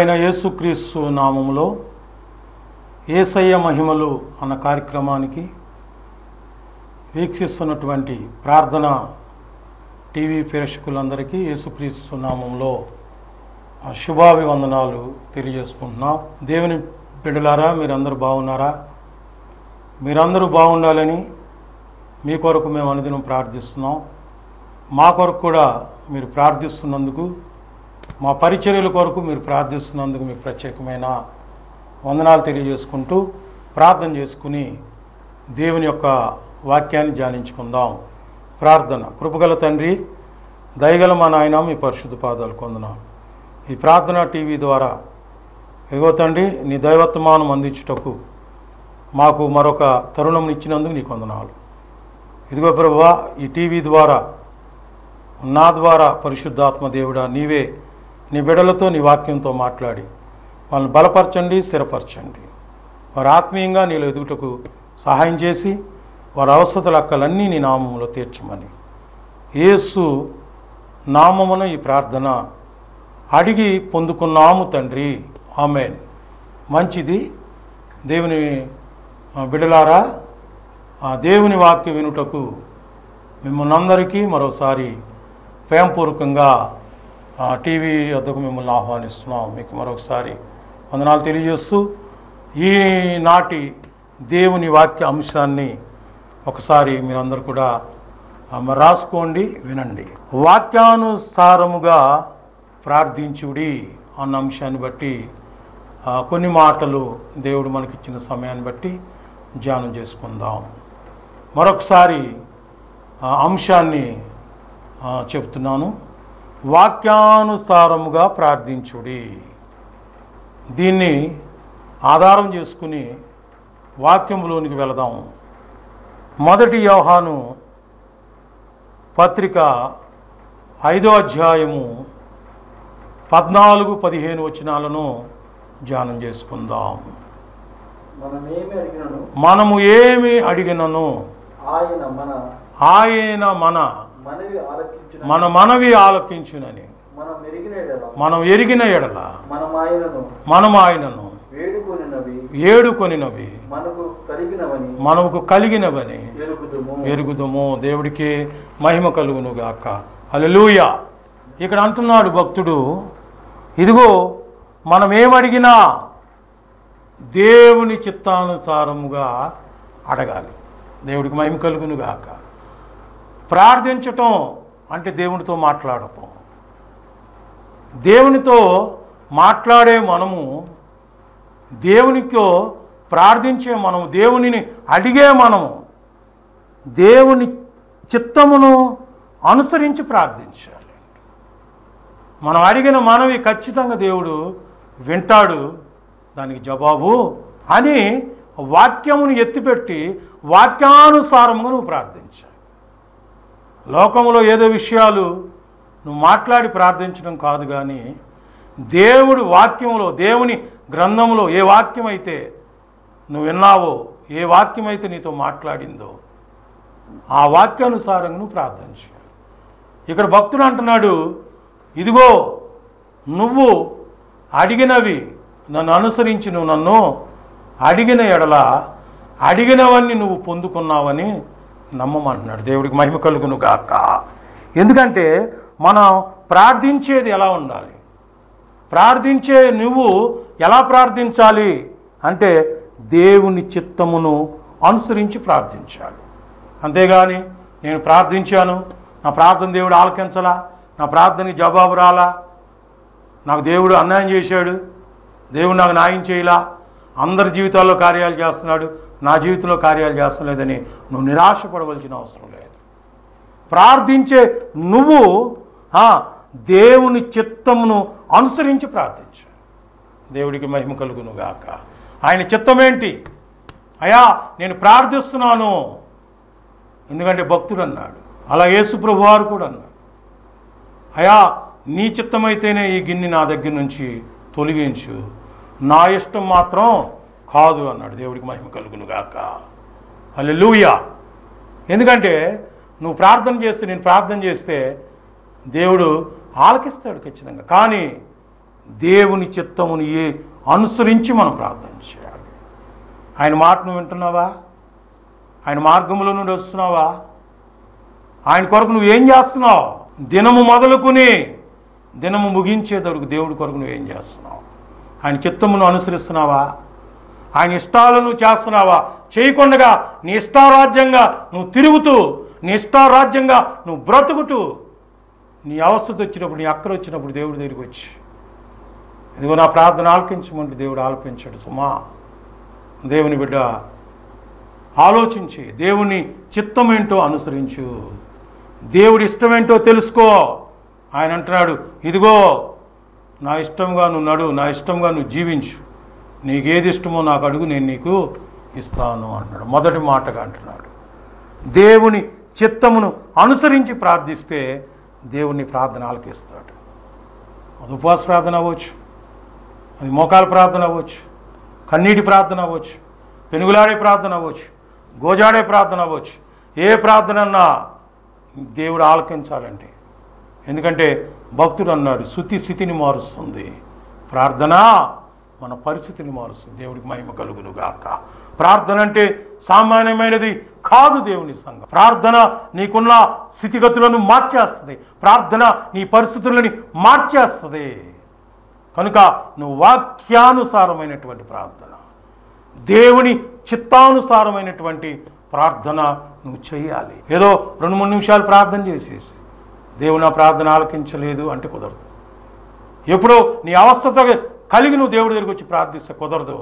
ప్రభైన యేసుక్రీస్తు నామములో ఏసయ్య మహిమలు అన్న కార్యక్రమానికి వీక్షిస్తున్నటువంటి ప్రార్థన టీవీ ప్రేక్షకులందరికీ యేసుక్రీస్తు నామంలో ఆ శుభాభివందనాలు తెలియజేసుకుంటున్నాం దేవుని బిడ్డలారా మీరందరూ బాగున్నారా మీరందరూ బాగుండాలని మీ కొరకు మేము అనుదినం ప్రార్థిస్తున్నాం మా కొరకు కూడా మీరు ప్రార్థిస్తున్నందుకు మా పరిచర్యల కొరకు మీరు ప్రార్థిస్తున్నందుకు మీకు ప్రత్యేకమైన వందనాలు తెలియజేసుకుంటూ ప్రార్థన చేసుకుని దేవుని యొక్క వాక్యాన్ని ధ్యానించుకుందాం ప్రార్థన కృపగల తండ్రి దయగల మా నాయన మీ పరిశుద్ధ పాదాలు కొందనాం ఈ ప్రార్థన టీవీ ద్వారా ఎగో తండ్రి నీ దైవత్వమానం అందించుటకు మాకు మరొక తరుణం ఇచ్చినందుకు నీకు వందనాలు ఇదిగో ప్రభువా ఈ టీవీ ద్వారా నా ద్వారా పరిశుద్ధాత్మ దేవుడా నీవే నీ బిడలతో నీ వాక్యంతో మాట్లాడి వాళ్ళని బలపరచండి స్థిరపరచండి వారు ఆత్మీయంగా నీలో ఎదుగుటకు సహాయం చేసి వారి అవసరతల అక్కలన్నీ నీ నామములో తీర్చమని యేసు నామమున ఈ ప్రార్థన అడిగి పొందుకున్నాము తండ్రి ఆమెన్ మంచిది దేవుని ఆ, బిడలారా ఆ దేవుని వాక్యం వినుటకు మిమ్మల్ని అందరికీ మరోసారి ప్రేమపూర్వకంగా ఆ, టీవీ వద్దకు మిమ్మల్ని ఆహ్వానిస్తున్నాం మీకు మరొకసారి వందనాలు తెలియజేస్తూ ఈనాటి దేవుని వాక్య అంశాన్ని ఒకసారి మీరందరూ కూడా ఆ, మరి రాసుకోండి వినండి వాక్యానుసారముగా ప్రార్థించుడి అన్న అంశాన్ని బట్టి ఆ, కొన్ని మాటలు దేవుడు మనకిచ్చిన సమయాన్ని బట్టి ధ్యానం చేసుకుందాం మరొకసారి ఆ అంశాన్ని ఆ, చెప్తున్నాను వాక్యానుసారముగా ప్రార్థించుడి దీన్ని ఆధారం చేసుకుని వాక్యంలోనికి వెళదాం మొదటి యోహాను పత్రిక ఐదో అధ్యాయము పద్నాలుగు పదిహేను వచనాలను ధ్యానం చేసుకుందాం మనమేమి అడిగినను మనము ఏమి అడిగినను ఆయన మన ఆయన మన మనవి ఆలకించిన మన మనవి ఆలకించునని మనం మెరిగిన ఎడల మనం ఎరిగిన ఎడల మనం ఆయనను మనం ఆయనను వేడుకొనినవి ఏడుకొనినవి మనకు కలిగినవని మనకు కలిగినవని ఎరుగుదుము ఎరుగుదము దేవుడికి మహిమ కలుగును గాక హల్లెలూయ ఇక్కడ అంటున్నాడు భక్తుడు ఇదిగో మనం ఏమడిగినా దేవుని చిత్తానుసారముగా అడగాలి దేవుడికి మహిమ కలుగును గాక ప్రార్థించటం అంటే దేవునితో మాట్లాడటం దేవునితో మాట్లాడే మనము దేవునితో ప్రార్థించే మనము దేవునిని అడిగే మనము దేవుని చిత్తమును అనుసరించి ప్రార్థించాలి మనం అడిగిన మనవి ఖచ్చితంగా దేవుడు వింటాడు దానికి జవాబు అని వాక్యమును ఎత్తిపెట్టి వాక్యానుసారముగా నువ్వు ప్రార్థించాలి లోకంలో ఏదో విషయాలు నువ్వు మాట్లాడి ప్రార్థించడం కాదు కానీ దేవుడు వాక్యంలో దేవుని గ్రంథంలో ఏ వాక్యం అయితే నువ్వు విన్నావో ఏ వాక్యం అయితే నీతో మాట్లాడిందో ఆ వాక్యానుసారంగా నువ్వు ప్రార్థన చేయాలి ఇక్కడ భక్తుడు అంటున్నాడు ఇదిగో నువ్వు అడిగినవి నన్ను అనుసరించి నువ్వు నన్ను అడిగిన ఎడల అడిగినవన్నీ నువ్వు పొందుకున్నావని నమ్మమంటున్నాడు దేవుడికి మహిమ కలుగును గాక ఎందుకంటే మనం ప్రార్థించేది ఎలా ఉండాలి ప్రార్థించే నువ్వు ఎలా ప్రార్థించాలి అంటే దేవుని చిత్తమును అనుసరించి ప్రార్థించాలి అంతేగాని నేను ప్రార్థించాను నా ప్రార్థన దేవుడు ఆలకించలా నా ప్రార్థనకి జవాబు రాలా నాకు దేవుడు అన్యాయం చేశాడు దేవుడు నాకు న్యాయం చేయలా అందరి జీవితాల్లో కార్యాలు చేస్తున్నాడు నా జీవితంలో కార్యాలు చేస్తలేదని నువ్వు నిరాశపడవలసిన అవసరం లేదు ప్రార్థించే నువ్వు ఆ, దేవుని చిత్తమును అనుసరించి ప్రార్థించు దేవుడికి మహిమ కలుగును గాక ఆయన చిత్తం ఏంటి అయా నేను ప్రార్థిస్తున్నాను ఎందుకంటే భక్తుడు అన్నాడు అలా యేసుప్రభు వారు కూడా అన్నాడు అయా నీ చిత్తమైతేనే ఈ గిన్నె నా దగ్గర నుంచి తొలగించు నా ఇష్టం మాత్రం కాదు అన్నాడు దేవుడికి మహిమ కలుగును గాక హల్లెలూయా ఎందుకంటే నువ్వు ప్రార్థన చేస్తే నేను ప్రార్థన చేస్తే దేవుడు ఆలకిస్తాడు ఖచ్చితంగా కానీ దేవుని చిత్తముని ఏ అనుసరించి మనం ప్రార్థన చేయాలి ఆయన మాటను వింటున్నావా ఆయన మార్గంలో నుండి వస్తున్నావా ఆయన కొరకు నువ్వు ఏం చేస్తున్నావు దినము మొదలుకుని దినము ముగించేదరకు దేవుడి కొరకు నువ్వు ఏం చేస్తున్నావు ఆయన చిత్తమును అనుసరిస్తున్నావా ఆయన ఇష్టాలను చేస్తున్నావా చేయకుండగా నీ ఇష్టారాజ్యంగా నువ్వు తిరుగుతూ నీ ఇష్టారాజ్యంగా నువ్వు బ్రతుకుతూ నీ అవస్థత వచ్చినప్పుడు నీ అక్కర వచ్చినప్పుడు దేవుడి దగ్గరికి వచ్చి ఇదిగో నా ప్రార్థన ఆలకించమంటే దేవుడు ఆలపించాడు సుమా దేవుని బిడ్డ ఆలోచించి దేవుని చిత్తం ఏంటో అనుసరించు దేవుడి ఇష్టమేంటో తెలుసుకో ఆయన అంటున్నాడు ఇదిగో నా ఇష్టంగా నువ్వు నడు నా ఇష్టంగా నువ్వు జీవించు నీకు ఏది ఇష్టమో నాకు అడుగు నేను నీకు ఇస్తాను అంటున్నాడు మొదటి మాటగా అంటున్నాడు దేవుని చిత్తమును అనుసరించి ప్రార్థిస్తే దేవుని ప్రార్థన ఆలకిస్తాడు అది ఉపవాస ప్రార్థన అవ్వచ్చు అది మోకాల ప్రార్థన అవ్వచ్చు కన్నీటి ప్రార్థన అవ్వచ్చు పెనుగులాడే ప్రార్థన అవ్వచ్చు గోజాడే ప్రార్థన అవ్వచ్చు ఏ ప్రార్థన అన్నా దేవుడు ఆలకించాలంటే ఎందుకంటే భక్తుడు అన్నాడు శుతి స్థితిని మారుస్తుంది ప్రార్థన మన పరిస్థితిని మారుస్తుంది దేవుడికి మహిమ కలుగును గాక ప్రార్థన అంటే సామాన్యమైనది కాదు దేవుని సంఘం ప్రార్థన నీకున్న స్థితిగతులను మార్చేస్తుంది ప్రార్థన నీ పరిస్థితులని మార్చేస్తుంది కనుక నువ్వు వాక్యానుసారమైనటువంటి ప్రార్థన దేవుని చిత్తానుసారమైనటువంటి ప్రార్థన నువ్వు చేయాలి ఏదో రెండు మూడు నిమిషాలు ప్రార్థన చేసేసి దేవుని నా ప్రార్థన ఆలకించలేదు అంటే కుదరదు ఎప్పుడో నీ అవస్థతో కలిగి నువ్వు దేవుడి దగ్గరికి వచ్చి ప్రార్థిస్తే కుదరదు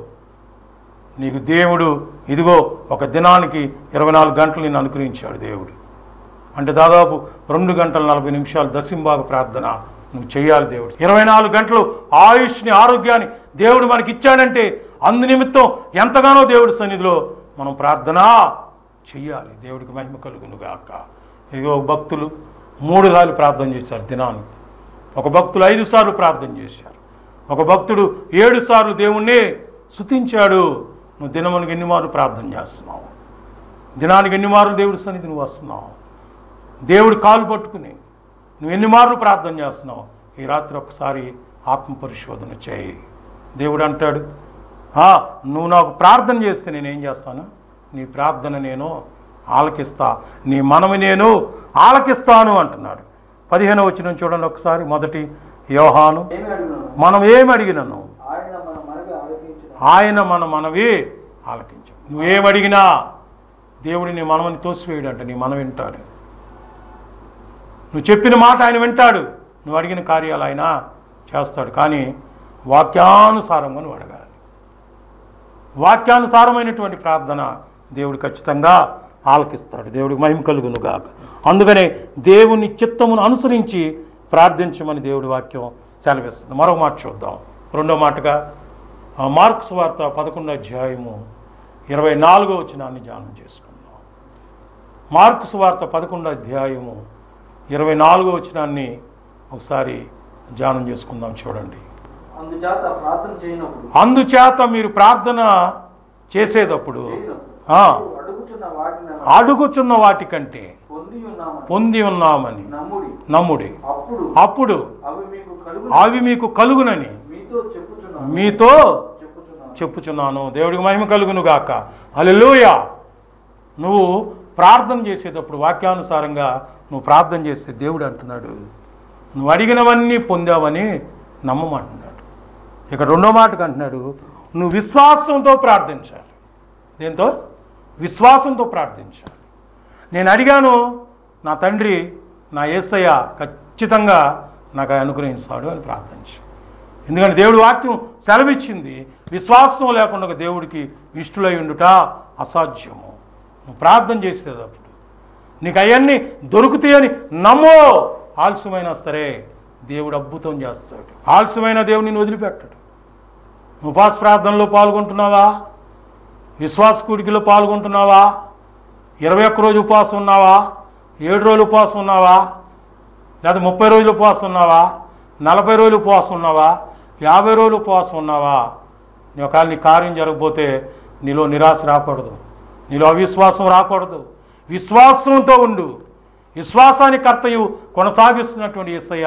నీకు దేవుడు ఇదిగో ఒక దినానికి ఇరవై నాలుగు గంటలు నేను అనుగ్రహించాడు దేవుడు అంటే దాదాపు రెండు గంటల నలభై నిమిషాలు దశంభాగ ప్రార్థన నువ్వు చేయాలి దేవుడు ఇరవై నాలుగు గంటలు ఆయుష్ని ఆరోగ్యాన్ని దేవుడు మనకి ఇచ్చాడంటే అందు నిమిత్తం ఎంతగానో దేవుడి సన్నిధిలో మనం ప్రార్థన చెయ్యాలి దేవుడికి మహిమ కలుగును గాక ఇదిగో భక్తులు మూడు సార్లు ప్రార్థన చేశారు దినానికి ఒక భక్తులు ఐదు సార్లు ప్రార్థన చేశారు ఒక భక్తుడు ఏడు సార్లు దేవుణ్ణి స్తుతించాడు నువ్వు దినమునికి ఎన్ని మార్లు ప్రార్థన చేస్తున్నావు దినానికి ఎన్ని మార్లు దేవుడి సన్నిధి నువ్వు వస్తున్నావు దేవుడి కాలు పట్టుకుని నువ్వు ఎన్ని మార్లు ప్రార్థన చేస్తున్నావు ఈ రాత్రి ఒకసారి ఆత్మ పరిశోధన చేయి దేవుడు అంటాడు "ఆ, నువ్వు నాకు ప్రార్థన చేస్తే నేనేం చేస్తాను నీ ప్రార్థన నేను ఆలకిస్తా నీ మనవి నేను ఆలకిస్తాను అంటున్నాడు పదిహేను వచ్చిన చూడండి ఒకసారి మొదటి యోహాను ఏమి అడిగినాను మనం ఏమి అడిగినను ఆయన మన మనవి ఆలోచించిన ఆయన మన మనవి ఆలకించు నువ్వేం అడిగినా దేవుడు నీ మనమని తోసివేయడంట నీ మనం వింటాడు నువ్వు చెప్పిన మాట ఆయన వింటాడు నువ్వు అడిగిన కార్యాలు ఆయన చేస్తాడు కానీ వాక్యానుసారంగా నువ్వు అడగాలి వాక్యానుసారమైనటువంటి ప్రార్థన దేవుడు ఖచ్చితంగా ఆలకిస్తాడు దేవుడికి మహిమ కలుగును గాక అందుకనే దేవుని చిత్తమును అనుసరించి ప్రార్థించమని దేవుడి వాక్యం సెలవిస్తుంది మరో మాట చూద్దాం రెండో మాటగా ఆ మార్క్స్ వార్త పదకొండో అధ్యాయము ఇరవై నాలుగో వచనాన్ని ధ్యానం చేసుకుందాం మార్క్స్ వార్త పదకొండో అధ్యాయము ఇరవై నాలుగో వచనాన్ని ఒకసారి ధ్యానం చేసుకుందాం చూడండి అందుచేత ప్రార్థన చేయనప్పుడు అందుచేత మీరు ప్రార్థన చేసేటప్పుడు చేయనప్పుడు ఆ. అడుగుచున్న వాటిని అడుగుచున్న వాటికంటే పొంది ఉన్నామని పొంది ఉన్నామని నమ్ముడి నమ్ముడి అప్పుడు అప్పుడు అవి మీకు కలుగు అవి మీకు కలుగునని మీతో చెప్పుచున్నాను మీతో చెప్పుచున్నాను చెప్పుచున్నాను దేవుడికి మహిమ కలుగును గాక హల్లెలూయా నువ్వు ప్రార్థన చేసేటప్పుడు వాక్యానుసారంగా నువ్వు ప్రార్థన చేస్తే దేవుడు అంటున్నాడు నువ్వు అడిగినవన్నీ పొందావని నమ్మమంటున్నాడు ఇక రెండో మాటకు అంటున్నాడు నువ్వు విశ్వాసంతో ప్రార్థించాలి దేంతో విశ్వాసంతో ప్రార్థించాలి నేను అడిగాను నా తండ్రి నా యేసయ్య ఖచ్చితంగా నాకు ఆయన అనుగ్రహిస్తాడు అని ప్రార్థించాను ఎందుకంటే దేవుడి వాక్యం సెలవిచ్చింది విశ్వాసం లేకుండా ఒక దేవుడికి ఇష్టలై ఉండుట అసాధ్యము నువ్వు ప్రార్థన చేసేటప్పుడు నీకు అవన్నీ దొరుకుతాయని నమ్మో ఆలస్యమైనా సరే దేవుడు అద్భుతం చేస్తాడు ఆలస్యమైన దేవుడు నిన్ను వదిలిపెట్టడు నువ్వు ఉపవాస ప్రార్థనలో పాల్గొంటున్నావా విశ్వాస కూడికలో పాల్గొంటున్నావా ఇరవై ఒక్క రోజు ఉపవాసం ఉన్నావా ఏడు రోజులు ఉపవాసం ఉన్నావా లేదా ముప్పై రోజులు ఉపవాసం ఉన్నావా నలభై రోజులు ఉపవాసం ఉన్నావా యాభై రోజులు ఉపవాసం ఉన్నావా నీ ఒకవేళ నీ కార్యం జరగకపోతే నీలో నిరాశ రాకూడదు నీలో అవిశ్వాసం రాకూడదు విశ్వాసంతో ఉండు విశ్వాసాన్ని కర్తయు కొనసాగిస్తున్నటువంటి యేసయ్య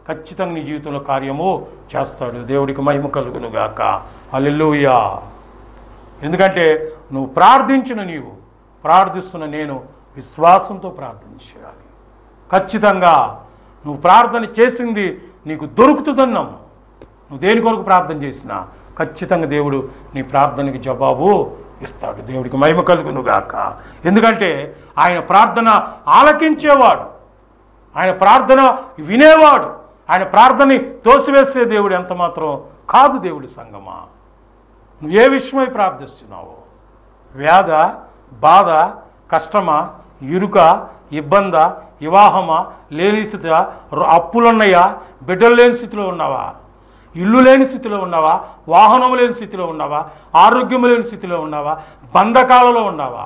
ఖచ్చితంగా నీ జీవితంలో కార్యము చేస్తాడు దేవుడికి మహిమ కలుగును గాక హల్లెలూయా ఎందుకంటే నువ్వు ప్రార్థించిన నీవు ప్రార్థిస్తున్న నేను విశ్వాసంతో ప్రార్థన చేయాలి ఖచ్చితంగా నువ్వు ప్రార్థన చేసింది నీకు దొరుకుతుందని నమ్ము నువ్వు దేని కొరకు ప్రార్థన చేసినా ఖచ్చితంగా దేవుడు నీ ప్రార్థనకి జవాబు ఇస్తాడు దేవుడికి మహిమ కలుగును గాక ఎందుకంటే ఆయన ప్రార్థన ఆలకించేవాడు ఆయన ప్రార్థన వినేవాడు ఆయన ప్రార్థనని తోసివేసే దేవుడు ఎంత మాత్రం కాదు దేవుడి సంగమా నువ్వు ఏ విషయమై ప్రార్థిస్తున్నావు వ్యాధ బాధ కష్టమా ఇరుక ఇబ్బంద వివాహమా లేని స్థితి అప్పులున్నాయా బిడ్డలు లేని స్థితిలో ఉన్నావా ఇల్లు లేని స్థితిలో ఉన్నావా వాహనం లేని స్థితిలో ఉన్నావా ఆరోగ్యం లేని స్థితిలో ఉన్నావా బంధకాలలో ఉన్నావా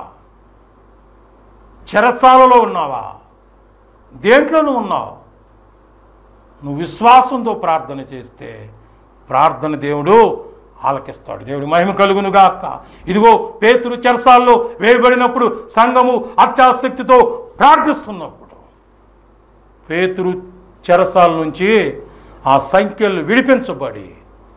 చెరసాలలో ఉన్నావా దేంట్లో నువ్వు ఉన్నావు నువ్వు విశ్వాసంతో ప్రార్థన చేస్తే ప్రార్థన దేవుడు ఆలకిస్తాడు దేవుడు మహిమ కలుగును గాక ఇదిగో పేతురు చెరసాల్లో వేయబడినప్పుడు సంఘము అత్యాసక్తితో ప్రార్థిస్తున్నప్పుడు పేతురు చెరసాల నుంచి ఆ సంఖ్యలు విడిపించబడి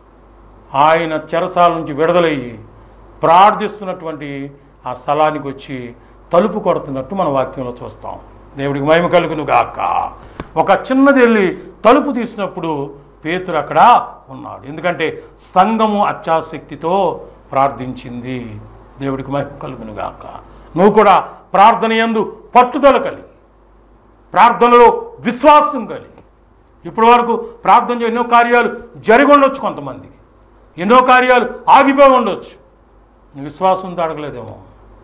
ఆయన చెరసాల నుంచి విడుదలయ్యి ప్రార్థిస్తున్నటువంటి ఆ స్థలానికి వచ్చి తలుపు కొడుతున్నట్టు మన వాక్యంలో చూస్తాం దేవుడికి మహిమ కలుగును గాక ఒక చిన్నది వెళ్ళి తలుపు తీసినప్పుడు పేతురు అక్కడ ఉన్నాడు ఎందుకంటే సంఘము అత్యాసక్తితో ప్రార్థించింది దేవుడికి మహిమ కలుగును గాక నువ్వు కూడా ప్రార్థన యందు పట్టుదల కలిగి ప్రార్థనలో విశ్వాసం కలిగి ఇప్పటి వరకు ప్రార్థన చేయ ఎన్నో కార్యాలు జరిగి ఉండొచ్చు కొంతమందికి ఎన్నో కార్యాలు ఆగిపోయి ఉండొచ్చు నీ విశ్వాసంతో అడగలేదేమో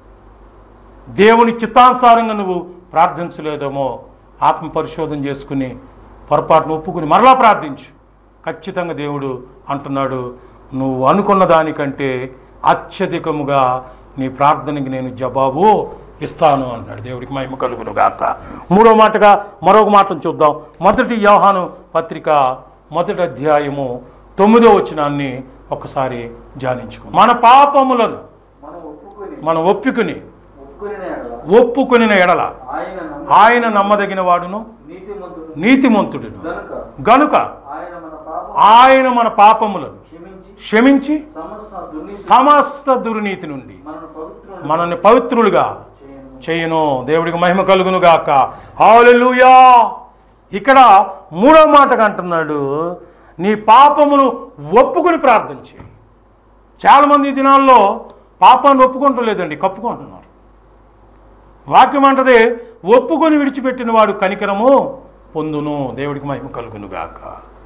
దేవుని చిత్తానుసారంగా నువ్వు ప్రార్థించలేదేమో ఆత్మ పరిశోధన చేసుకుని పొరపాటును ఒప్పుకుని మరలా ప్రార్థించు ఖచ్చితంగా దేవుడు అంటున్నాడు నువ్వు అనుకున్న దానికంటే అత్యధికముగా నీ ప్రార్థనకి నేను జవాబు ఇస్తాను అన్నాడు దేవుడికి మహిమ కలుగును గాక మూడో మాటగా మరొక మాటను చూద్దాం మొదటి యోహాను పత్రిక మొదటి అధ్యాయము తొమ్మిదో వచనాన్ని ఒకసారి ధ్యానించుకో మన పాపములను మనం ఒప్పుకొని మనం ఒప్పుకుని ఒప్పుకొని ఎడల ఒప్పుకొనిన ఎడల ఆయన నమ్మ ఆయన నమ్మదగిన వాడును నీతిమంతుడు నీతిమంతుడును గనుక గనుక ఆయన మన పాపం ఆయన మన పాపములను క్షమించి క్షమించి సమస్త దుర్నీతి సమస్త దుర్నీతి నుండి మనను పవిత్రులను మనల్ని పవిత్రులుగా చేయను చేయను దేవుడికి మహిమ కలుగును గాక హల్లెలూయా ఇక్కడ మూడో మాటగా అంటున్నాడు నీ పాపమును ఒప్పుకుని ప్రార్థన చేయి చాలామంది ఈ దినాల్లో పాపాన్ని ఒప్పుకుంటలేదండి కప్పుకుంటున్నారు వాక్యం అంటది ఒప్పుకొని విడిచిపెట్టిన వాడు కనికరము పొందును దేవుడికి మహిమ కలుగును గాక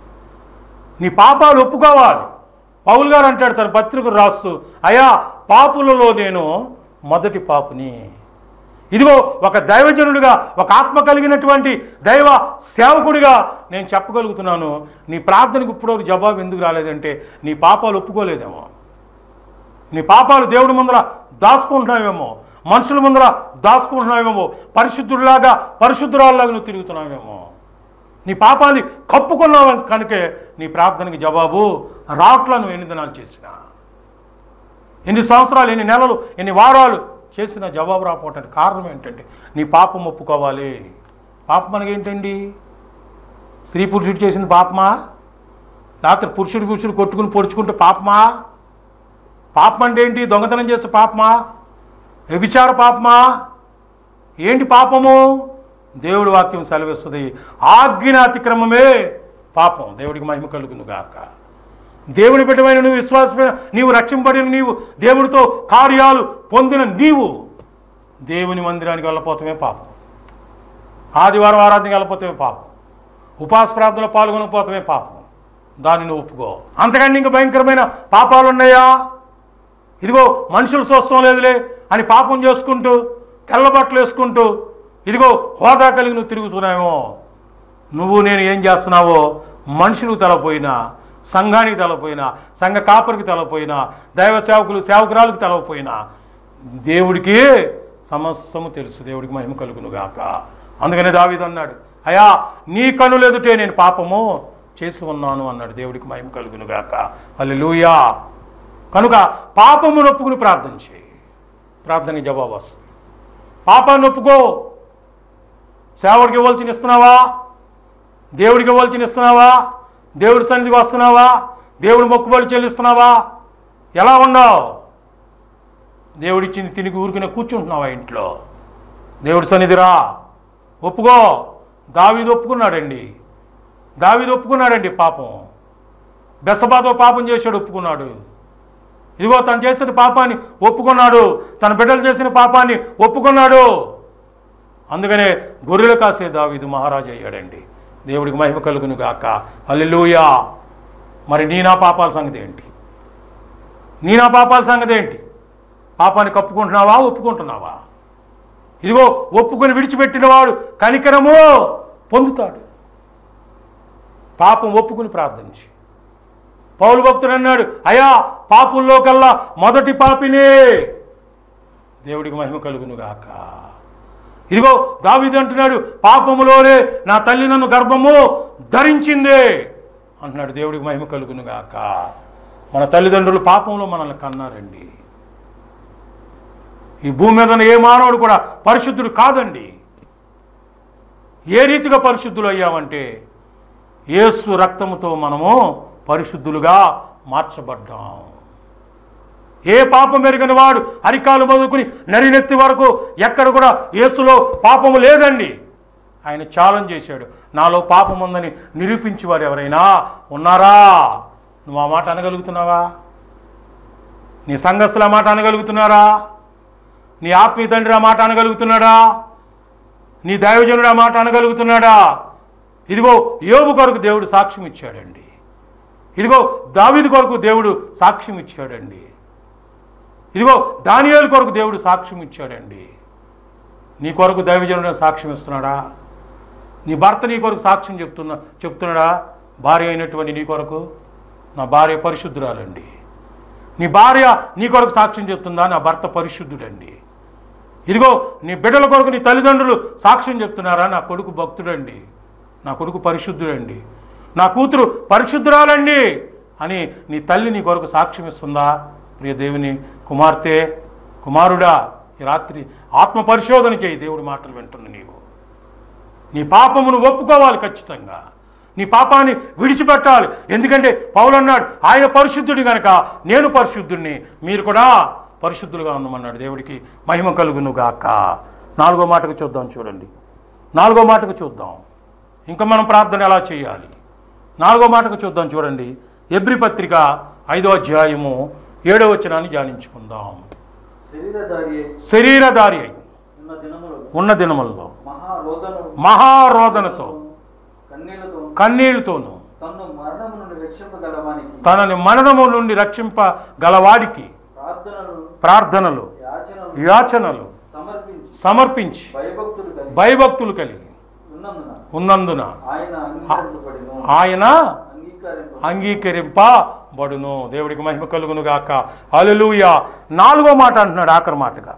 నీ పాపాలు ఒప్పుకోవాలి పౌలు గారు అంటాడు తన పత్రిక రాస్తూ అయా పాపులలో నేను మొదటి పాపుని ఇదిగో ఒక దైవజనుడిగా ఒక ఆత్మ కలిగినటువంటి దైవ సేవకుడిగా నేను చెప్పగలుగుతున్నాను నీ ప్రార్థనకు ఇప్పుడు జవాబు ఎందుకు రాలేదంటే నీ పాపాలు ఒప్పుకోలేదేమో నీ పాపాలు దేవుడి ముందర దాచుకుంటున్నావేమో మనుషుల ముందర దాచుకుంటున్నావేమో పరిశుద్ధుడిలాగా పరిశుద్ధురాల్లాగా నువ్వు తిరుగుతున్నావేమో నీ పాపాన్ని కప్పుకున్నావు కనుకే నీ ప్రార్థనకి జవాబు రాట్ల నువ్వు ఎన్ని దినాలు చేసినా ఎన్ని సంవత్సరాలు ఎన్ని నెలలు ఎన్ని వారాలు చేసిన జవాబు రాకపోవటానికి కారణం ఏంటంటే నీ పాపం ఒప్పుకోవాలి పాపం మనకేంటండి స్త్రీ పురుషుడు చేసింది పాపమా రాత్రి పురుషుడు పురుషుడు కొట్టుకుని పొడుచుకుంటే పాపమా పాపం అంటే ఏంటి దొంగతనం చేస్తే పాపమా వ్యభిచార పాపమా ఏంటి పాపము దేవుడి వాక్యం సెలవిస్తుంది ఆజ్ఞ అతిక్రమమే పాపం దేవుడికి మహిమ కలుగును గాక దేవుని బిడ్డమైన నువ్వు విశ్వాసమైన నీవు రక్షింపడిన నీవు దేవుడితో కార్యాలు పొందిన నీవు దేవుని మందిరానికి వెళ్ళపోతమే పాపం ఆదివారం ఆరాధనకి వెళ్ళపోతమే పాపం ఉపాస ప్రార్థనలో పాల్గొనకపోతమే పాపం దాన్ని నువ్వు ఒప్పుకో అంతకంటే ఇంకా భయంకరమైన పాపాలు ఉన్నాయా ఇదిగో మనుషులు చూస్తాం లేదులే అని పాపం చేసుకుంటూ తెల్లబట్టలు వేసుకుంటూ ఇదిగో హోదా కలిగి నువ్వు తిరుగుతున్నావేమో నువ్వు నేను ఏం చేస్తున్నావో మనుషులకు తలపోయినా సంఘానికి తలపోయినా సంఘ కాపరికి తలపోయినా దైవ సేవకులు సేవకురాలకు తలపోయినా దేవుడికి సమస్తము తెలుసు దేవుడికి మహిమ కలుగును గాక అందుకనే దావీదు అన్నాడు అయా నీ కనులెదుటే నేను పాపము చేసి ఉన్నాను అన్నాడు దేవుడికి మహిమ కలుగును గాక హల్లెలూయా కనుక పాపము నొప్పుకుని ప్రార్థన చేయి ప్రార్థనకి జవాబు వస్తుంది పాపాన్ని ఒప్పుకో సేవడికి ఇవ్వాల్సిన ఇస్తున్నావా దేవుడికి ఇవ్వాల్సిన ఇస్తున్నావా దేవుడి సన్నిధికి వస్తున్నావా దేవుడి మొక్కుబడి చెల్లిస్తున్నావా ఎలా ఉన్నావు దేవుడిచ్చింది తిరిగి ఊరికనే కూర్చుంటున్నావా ఇంట్లో దేవుడి సన్నిధిరా ఒప్పుకో దావీదు ఒప్పుకున్నాడండి దావీదు ఒప్పుకున్నాడండి పాపం బెసబాతో పాపం చేశాడు ఒప్పుకున్నాడు ఇదిగో తను చేసిన పాపాన్ని ఒప్పుకున్నాడు తన బిడ్డలు చేసిన పాపాన్ని ఒప్పుకున్నాడు అందుకనే గొర్రెలు కాసే దావీదు మహారాజు అయ్యాడండి దేవుడికి మహిమ కలుగును గాక హల్లెలూయా మరి నీ నా పాపాల సంగతి ఏంటి నీ నా పాపాల సంగతి ఏంటి పాపాన్ని కప్పుకుంటున్నావా ఒప్పుకుంటున్నావా ఇదిగో ఒప్పుకొని విడిచిపెట్టిన వాడు కనికరము పొందుతాడు పాపం ఒప్పుకుని ప్రార్థించి పౌలు భక్తుడు అన్నాడు అయా పాపుల్లో కల్లా మొదటి పాపినే దేవుడికి మహిమ కలుగును గాక ఇదిగో దావీదు అంటున్నాడు పాపములోనే నా తల్లి నన్ను గర్భము ధరించిందే అంటున్నాడు దేవుడికి మహిమ కలుగును గాక మన తల్లిదండ్రులు పాపంలో మనల్ని కన్నారండి ఈ భూమి మీద ఉన్న ఏ మానవుడు కూడా పరిశుద్ధుడు కాదండి ఏ రీతిగా పరిశుద్ధులు అయ్యామంటే యేసు రక్తముతో మనము పరిశుద్ధులుగా మార్చబడ్డాం ఏ పాపం ఎరిగిన వాడు అరికాలు మొదలుకుని నరినెత్తి వరకు ఎక్కడ కూడా యేసులో పాపము లేదండి ఆయన ఛాలెంజ్ చేశాడు నాలో పాపం ఉందని నిరూపించి వారు ఎవరైనా ఉన్నారా నువ్వు ఆ మాట అనగలుగుతున్నావా నీ సంఘస్థుల మాట అనగలుగుతున్నారా నీ ఆత్మీయ తండ్రి ఆ మాట అనగలుగుతున్నాడా నీ దైవజనుడు ఆ మాట అనగలుగుతున్నాడా ఇదిగో యోబు కొరకు దేవుడు సాక్ష్యం ఇచ్చాడండి ఇదిగో దావీదు కొరకు దేవుడు సాక్ష్యం ఇచ్చాడండి ఇదిగో దానియేలు కొరకు దేవుడు సాక్ష్యం ఇచ్చాడండి నీ కొరకు దైవజనుడు సాక్ష్యం ఇస్తున్నాడా నీ భర్త నీ కొరకు సాక్ష్యం చెప్తున్నా చెప్తున్నాడా భార్య అయినటువంటి నీ కొరకు నా భార్య పరిశుద్ధురాలండి నీ భార్య నీ కొరకు సాక్ష్యం చెప్తుందా నా భర్త పరిశుద్ధుడండి ఇదిగో నీ బిడ్డల కొరకు నీ తల్లిదండ్రులు సాక్ష్యం చెప్తున్నారా నా కొడుకు భక్తుడండి నా కొడుకు పరిశుద్ధుడండి నా కూతురు పరిశుద్ధురాలండి అని నీ తల్లి నీ కొరకు సాక్ష్యం ఇస్తుందా ప్రియ దేవుని కుమార్తె కుమారుడా ఈ రాత్రి ఆత్మ పరిశోధన చేయి దేవుడి మాటలు వింటున్న నీవు నీ పాపమును ఒప్పుకోవాలి ఖచ్చితంగా నీ పాపాన్ని విడిచిపెట్టాలి ఎందుకంటే పౌలు అన్నాడు ఆయన పరిశుద్ధుడి గనక నేను పరిశుద్ధుడిని మీరు కూడా పరిశుద్ధులుగా ఉండమన్నాడు దేవుడికి మహిమ కలుగును గాక నాలుగో మాటకు చూద్దాం చూడండి నాలుగో మాటకు చూద్దాం ఇంకా మనం ప్రార్థన ఎలా చేయాలి నాలుగో మాటకు చూద్దాం చూడండి ఎబ్రి పత్రిక ఐదో అధ్యాయము ఏడో వచనాన్ని ధ్యానించుకుందాం శరీరధారి అయి శరీరధారి అయి ఉన్న దినములు ఉన్న దినములలో మహారోదను మహారోదనతో కన్నీళ్లతో కన్నీళ్లతోనూ తన్ను మరణము నుండి రక్షింపగలవానికి తనని మరణము నుండి రక్షింపగలవాడికి ప్రార్థనలు ప్రార్థనలు యాచనలు యాచనలు సమర్పించి సమర్పించి భయభక్తులు కలిగి భయభక్తులు కలిగి ఉన్నందున ఉన్నందున ఆయన అంగీకరింపబడిను ఆయన అంగీకరింప అంగీకరింపబడును దేవుడికి మహిమ కలుగును గాక హల్లెలూయ నాలుగో మాట అంటున్నాడు ఆఖరి మాటగా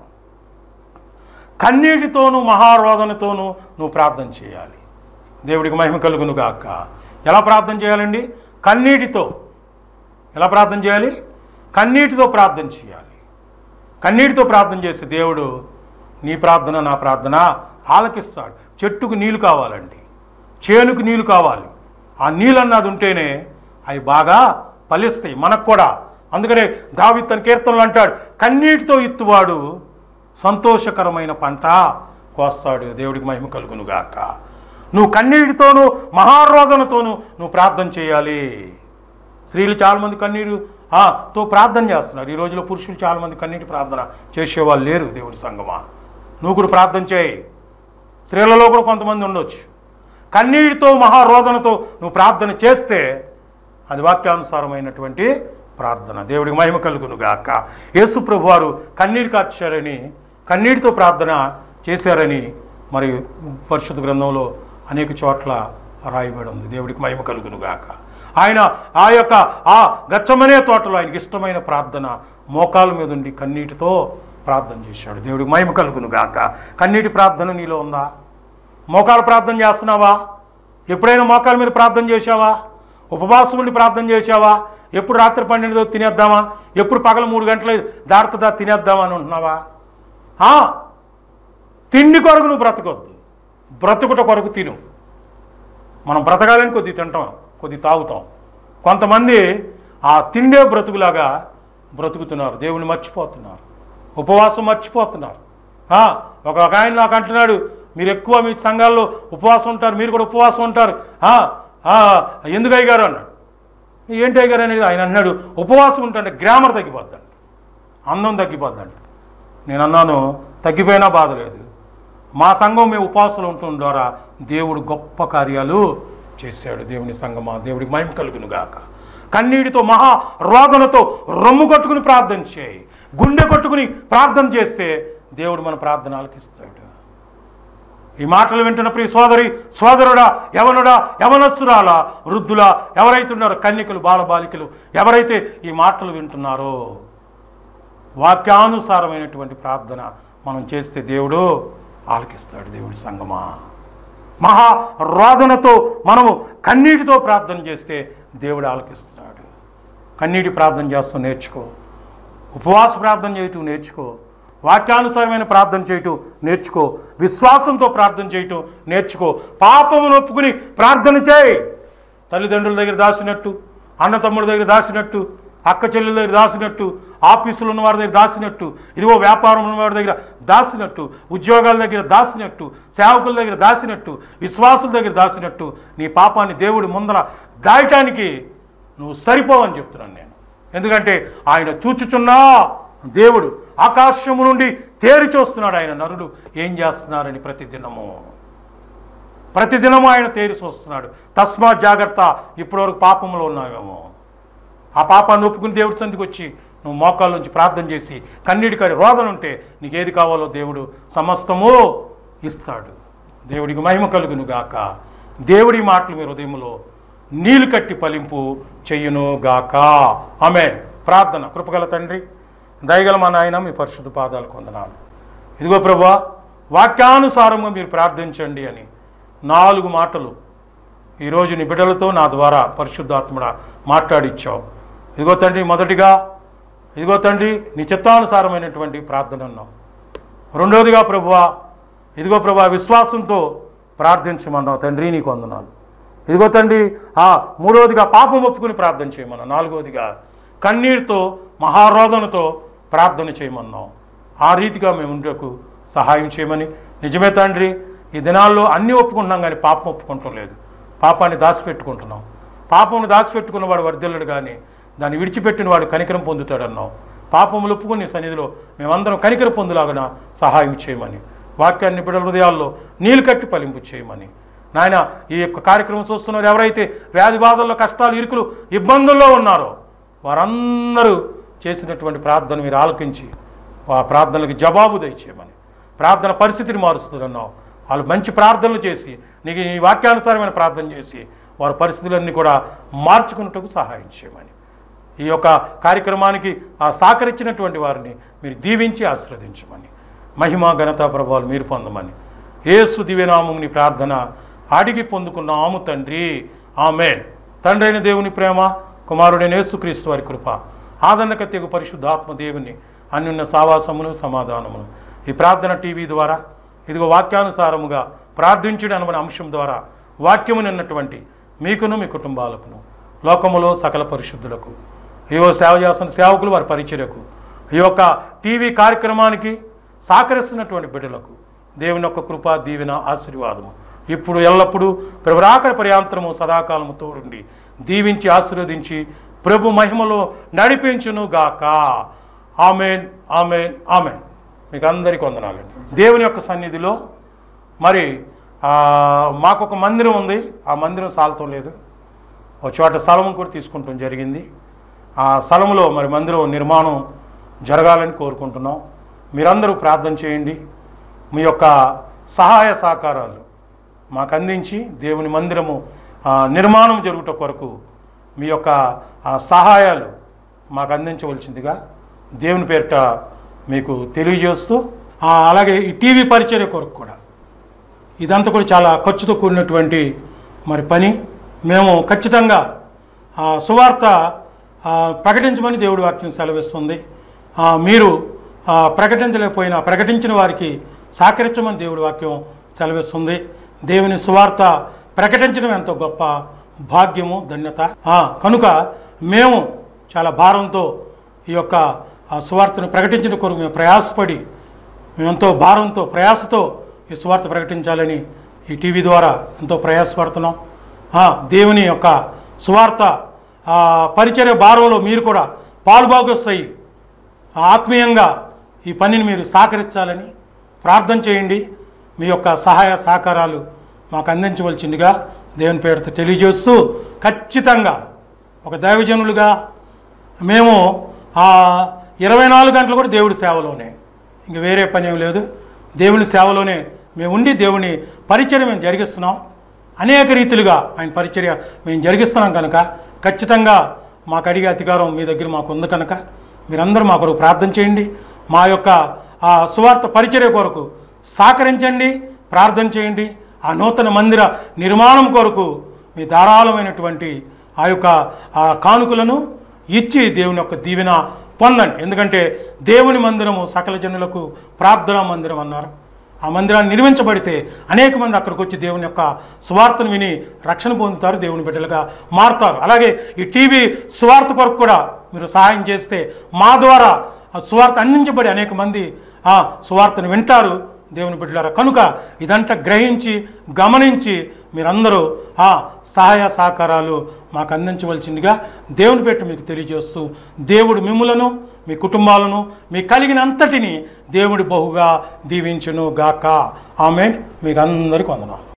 కన్నీటితోనూ మహారోదనతోనూ నువ్వు ప్రార్థన చేయాలి దేవుడికి మహిమ కలుగును గాక ఎలా ప్రార్థన చేయాలండి కన్నీటితో ఎలా ప్రార్థన చేయాలి కన్నీటితో ప్రార్థన చేయాలి కన్నీటితో ప్రార్థన చేస్తే దేవుడు నీ ప్రార్థన నా ప్రార్థన ఆలకిస్తాడు చెట్టుకు నీళ్లు కావాలండి చేనుకు నీళ్లు కావాలి ఆ నీళ్ళు అన్నది ఉంటేనే అవి బాగా ఫలిస్తాయి మనకు కూడా అందుకనే దావి తన కీర్తనలు అంటాడు కన్నీటితో ఇత్తువాడు సంతోషకరమైన పంట కోస్తాడు దేవుడికి మహిమ కలుగును గాక నువ్వు కన్నీటితోనూ మహారోదనతోనూ నువ్వు ప్రార్థన చేయాలి స్త్రీలు చాలామంది కన్నీరు ఆ, తో ప్రార్థన చేస్తున్నారు ఈ రోజులో పురుషులు చాలామంది కన్నీటి ప్రార్థన చేసేవాళ్ళు లేరు దేవుడి సంగమా నువ్వు కూడా ప్రార్థన చేయి స్త్రీలలో కూడా కొంతమంది ఉండొచ్చు కన్నీటితో మహారోదనతో నువ్వు ప్రార్థన చేస్తే అది వాక్యానుసారమైనటువంటి ప్రార్థన దేవుడికి మహిమ కలుగును గాక యేసు ప్రభు వారు కన్నీరు కార్చారని కన్నీటితో ప్రార్థన చేశారని మరి పరిశుద్ధ గ్రంథంలో అనేక చోట్ల రాయబడి ఉంది దేవుడికి మహిమ కలుగును గాక ఆయన ఆ యొక్క ఆ గచ్చమనే తోటలో ఆయనకి ఇష్టమైన ప్రార్థన మోకాల మీద ఉండి కన్నీటితో ప్రార్థన చేశాడు దేవుడికి మహిమ కలుగును గాక కన్నీటి ప్రార్థన నీలో ఉందా మోకాల ప్రార్థన చేస్తున్నావా ఎప్పుడైనా మోకాల మీద ప్రార్థన చేశావా ఉపవాసం ఉండి ప్రార్థన చేశావా ఎప్పుడు రాత్రి పన్నెండుదో తినేద్దామా ఎప్పుడు పగల మూడు గంటలు దాటుతుందా తినేద్దామా అని ఉంటున్నావా ఆ, తిండి కొరకు నువ్వు బ్రతకొద్దు బ్రతుకుట కొరకు తిను మనం బ్రతకాలని కొద్ది తింటాం కొద్ది తాగుతాం కొంతమంది ఆ తిండే బ్రతుకులాగా బ్రతుకుతున్నారు దేవుని మర్చిపోతున్నారు ఉపవాసం మర్చిపోతున్నారు ఆ, ఒక ఒక ఆయన నాకు అంటున్నాడు మీరు ఎక్కువ మీ సంఘాల్లో ఉపవాసం ఉంటారు మీరు కూడా ఉపవాసం ఉంటారు ఆ, ఆ, ఎందుకు అయ్యారు అన్నాడు ఏంటి అయ్యారు అనేది ఆయన అన్నాడు ఉపవాసం ఉంటుంటే గ్రామర్ తగ్గిపోద్దండి అందం తగ్గిపోద్దండి నేను అన్నాను తగ్గిపోయినా బాధ లేదు మా సంఘం మేము ఉపవాసాలు ఉండటం ద్వారా దేవుడు గొప్ప కార్యాలు చేశాడు దేవుని సంఘమా దేవుడికి మహిమ కలుగును గాక కన్నీటితో మహా రోదనతో రొమ్ము కొట్టుకుని ప్రార్థన చేయి గుండె కొట్టుకుని ప్రార్థన చేస్తే దేవుడు మన ప్రార్థన ఆలకిస్తాడు ఈ మాటలు వింటున్న ప్రియ సోదరి సోదరుడా యవనుడా యవనస్సురాలా వృద్ధులా ఎవరైతే ఉన్నారో కన్యకులు బాలబాలికలు ఎవరైతే ఈ మాటలు వింటున్నారో వాక్యానుసారమైనటువంటి ప్రార్థన మనం చేస్తే దేవుడు ఆలకిస్తాడు దేవుడి సంగమా మహా రోదనతో మనము కన్నీటితో ప్రార్థన చేస్తే దేవుడు ఆలకిస్తున్నాడు కన్నీటి ప్రార్థన చేస్తూ నేర్చుకో ఉపవాస ప్రార్థన చేయటం నేర్చుకో వాక్యానుసారమైన ప్రార్థన చేయటం నేర్చుకో విశ్వాసంతో ప్రార్థన చేయటం నేర్చుకో పాపమును ఒప్పుకుని ప్రార్థన చేయి తల్లిదండ్రుల దగ్గర దాచినట్టు అన్న తమ్ముడి దగ్గర దాచినట్టు అక్క చెల్లెల దగ్గర దాచినట్టు ఆఫీసులు ఉన్న వారి దగ్గర దాచినట్టు ఇదిగో వ్యాపారం ఉన్న వారి దగ్గర దాచినట్టు ఉద్యోగాల దగ్గర దాచినట్టు సేవకుల దగ్గర దాచినట్టు విశ్వాసుల దగ్గర దాచినట్టు నీ పాపాన్ని దేవుడి ముందర దాయటానికి నువ్వు సరిపోవని చెప్తున్నాను నేను ఎందుకంటే ఆయన చూచుచున్నా దేవుడు ఆకాశము నుండి తేరి చూస్తున్నాడు ఆయన నరుడు ఏం చేస్తున్నారని ప్రతిదినము ప్రతిదినము ఆయన తేరి చూస్తున్నాడు తస్మాత్ జాగ్రత్త ఇప్పటివరకు పాపంలో ఉన్నావేమో ఆ పాపాన్ని ఒప్పుకుని దేవుడి సందికి వచ్చి నువ్వు మోకాళ్ళ నుంచి ప్రార్థన చేసి కన్నీటి కాడి రోదన ఉంటే నీకు ఏది కావాలో దేవుడు సమస్తము ఇస్తాడు దేవుడికి మహిమ కలుగును గాక దేవుడి మాటలు మీ హృదయంలో నీళ్ళు కట్టి ఫలింపు చెయ్యును గాక ఆమె ప్రార్థన కృపగల తండ్రి దయగల మా నాయన మీ పరిశుద్ధ పాదాలు కొందనాలు ఇదిగో ప్రభా వాక్యానుసారంగా మీరు ప్రార్థించండి అని నాలుగు మాటలు ఈరోజు నీ బిడ్డలతో నా ద్వారా పరిశుద్ధాత్ముడ మాట్లాడిచ్చావు ఇదిగో తండ్రి మొదటిగా ఇదిగో తండ్రి నీ చిత్తానుసారమైనటువంటి ప్రార్థన అన్నావు రెండోదిగా ప్రభువా ఇదిగో ప్రభా విశ్వాసంతో ప్రార్థించమన్నావు తండ్రి నీకు వందనాలు ఇదిగో తండ్రి ఆ మూడవదిగా పాపం ఒప్పుకుని ప్రార్థన చేయమన్నావు నాలుగవదిగా కన్నీరుతో మహారోదనతో ప్రార్థన చేయమన్నావు ఆ రీతిగా మేము ఉండకు సహాయం చేయమని నిజమే తండ్రి ఈ దినాల్లో అన్నీ ఒప్పుకుంటున్నాం కానీ పాపం ఒప్పుకుంటాం లేదు పాపాన్ని దాచిపెట్టుకుంటున్నాం పాపమును దాచిపెట్టుకున్న వాడు వర్ధిల్లుడు కానీ దాన్ని విడిచిపెట్టిన వాడు కనికరం పొందుతాడు అన్నావు పాపములు ఒప్పుకుని నీ సన్నిధిలో మేమందరం కనికర పొందులాగన సహాయం చేయమని వాక్యాన్ని బిడ్డల హృదయాల్లో నీళ్ళు కట్టి ఫలింపు చేయమని నాయన ఈ యొక్క కార్యక్రమం చూస్తున్నారు ఎవరైతే వ్యాధి బాధల్లో కష్టాలు ఇరుకులు ఇబ్బందుల్లో ఉన్నారో వారందరూ చేసినటువంటి ప్రార్థన మీరు ఆలకించి ఆ ప్రార్థనలకు జవాబు దయచేయమని ప్రార్థన పరిస్థితిని మారుస్తుందన్నావు వాళ్ళు మంచి ప్రార్థనలు చేసి నీకు ఈ వాక్యానుసారమైన ప్రార్థన చేసి వారి పరిస్థితులన్నీ కూడా మార్చుకున్నట్టుకు సహాయం చేయమని ఈ యొక్క కార్యక్రమానికి ఆ సహకరించినటువంటి వారిని మీరు దీవించి ఆశీర్వదించమని మహిమ ఘనత ప్రభావాలు మీరు పొందమని ఏసు దివ్యనామముని ప్రార్థన అడిగి పొందుకున్నాము తండ్రి ఆమెన్ తండ్రి అయిన దేవుని ప్రేమ కుమారుడైన యేసుక్రీస్తు వారి కృప ఆదరణ తెగు పరిశుద్ధాత్మ దేవుని అన్యున్న సావాసమును సమాధానమును ఈ ప్రార్థన టీవీ ద్వారా ఇదిగో వాక్యానుసారముగా ప్రార్థించడం అనబడిన అంశం ద్వారా వాక్యము నిన్నటువంటి మీకును మీ కుటుంబాలకును లోకములో సకల పరిశుద్ధులకు ఏవో సేవ చేస్తున్న సేవకులు వారి పరిచర్యకు ఈ యొక్క టీవీ కార్యక్రమానికి సహకరిస్తున్నటువంటి బిడ్డలకు దేవుని యొక్క కృప దీవెన ఆశీర్వాదము ఇప్పుడు ఎల్లప్పుడూ ప్రభురాకర పర్యాంతరము సదాకాలము తోడుండి దీవించి ఆశీర్వదించి ప్రభు మహిమలో నడిపించును గాక ఆమెన్ ఆమెన్ ఆమెన్ మీకు అందరికీ వందనాలండి దేవుని యొక్క సన్నిధిలో మరి ఆ, మాకు ఒక మందిరం ఉంది ఆ మందిరం సాలతం లేదు ఒక చోట స్థలం కూడా తీసుకుంటాం జరిగింది ఆ స్థలంలో మరి మందిరం నిర్మాణం జరగాలని కోరుకుంటున్నాం మీరందరూ ప్రార్థన చేయండి మీ యొక్క సహాయ సహకారాలు మాకు అందించి దేవుని మందిరము ఆ, నిర్మాణం జరుగుట కొరకు మీ యొక్క ఆ, సహాయాలు మాకు అందించవలసిందిగా దేవుని పేరిట మీకు తెలియజేస్తూ ఆ, అలాగే ఈ టీవీ పరిచర్య కొరకు కూడా ఇదంతా కూడా చాలా ఖర్చుతో కూడినటువంటి మరి పని మేము ఖచ్చితంగా ఆ, సువార్త ఆ, ప్రకటించమని దేవుడి వాక్యం సెలవిస్తుంది ఆ, మీరు ఆ, ప్రకటించలేకపోయినా ప్రకటించిన వారికి సహకరించమని దేవుడి వాక్యం సెలవిస్తుంది దేవుని సువార్త ప్రకటించడం ఎంతో గొప్ప భాగ్యము ధన్యత ఆ, కనుక మేము చాలా భారంతో ఈ యొక్క ఆ సువార్తను ప్రకటించిన కొరకు మేము ప్రయాసపడి మేమెంతో భారంతో ప్రయాసతో ఈ సువార్త ప్రకటించాలని ఈ టీవీ ద్వారా ఎంతో ప్రయాసపడుతున్నాం ఆ, దేవుని యొక్క సువార్త ఆ, పరిచర్య భారంలో మీరు కూడా పాలుభాగొస్తాయి ఆత్మీయంగా ఈ పనిని మీరు సహకరించాలని ప్రార్థన చేయండి మీ యొక్క సహాయ సహకారాలు మాకు అందించవలసిందిగా దేవుని పేరుతో తెలియజేస్తూ ఖచ్చితంగా ఒక దైవజనులుగా మేము ఆ ఇరవై నాలుగు గంటలు కూడా దేవుడి సేవలోనే ఇంక వేరే పని ఏం లేదు దేవుని సేవలోనే మేము ఉండి దేవుని పరిచర్య మేము జరిగిస్తున్నాం అనేక రీతిలుగా ఆయన పరిచర్య మేము జరిగిస్తున్నాం కనుక ఖచ్చితంగా మాకు అడిగే అధికారం మీ దగ్గర మాకు ఉంది కనుక మీరందరూ మా కొరకు ప్రార్థన చేయండి మా యొక్క ఆ సువార్త పరిచర్య కొరకు సహకరించండి ప్రార్థన చేయండి ఆ నూతన మందిర నిర్మాణం కొరకు మీ ధారాళమైనటువంటి ఆ యొక్క ఆ కానుకలను ఇచ్చి దేవుని యొక్క దీవెన పొందండి ఎందుకంటే దేవుని మందిరము సకల జనులకు ప్రార్థనా మందిరం అన్నారు ఆ మందిరాన్ని నిర్మించబడితే అనేక మంది అక్కడికి వచ్చి దేవుని యొక్క సువార్తను విని రక్షణ పొందుతారు దేవుని బిడ్డలుగా మారుతారు అలాగే ఈ టీవీ సువార్త కొరకు కూడా మీరు సహాయం చేస్తే మా ద్వారా ఆ సువార్త అందించబడి అనేక మంది ఆ సువార్తను వింటారు దేవుని బిడ్డలారా కనుక ఇదంతా గ్రహించి గమనించి మీరందరూ ఆ సహాయ సహకారాలు మాకు అందించవలసిందిగా దేవుని పెట్టి మీకు తెలియజేస్తూ దేవుడు మిమ్ములను మీ కుటుంబాలను మీ కలిగిన అంతటిని దేవుడి బహుగా దీవించును గాక ఆమె మీకు అందరికీ వందనాలు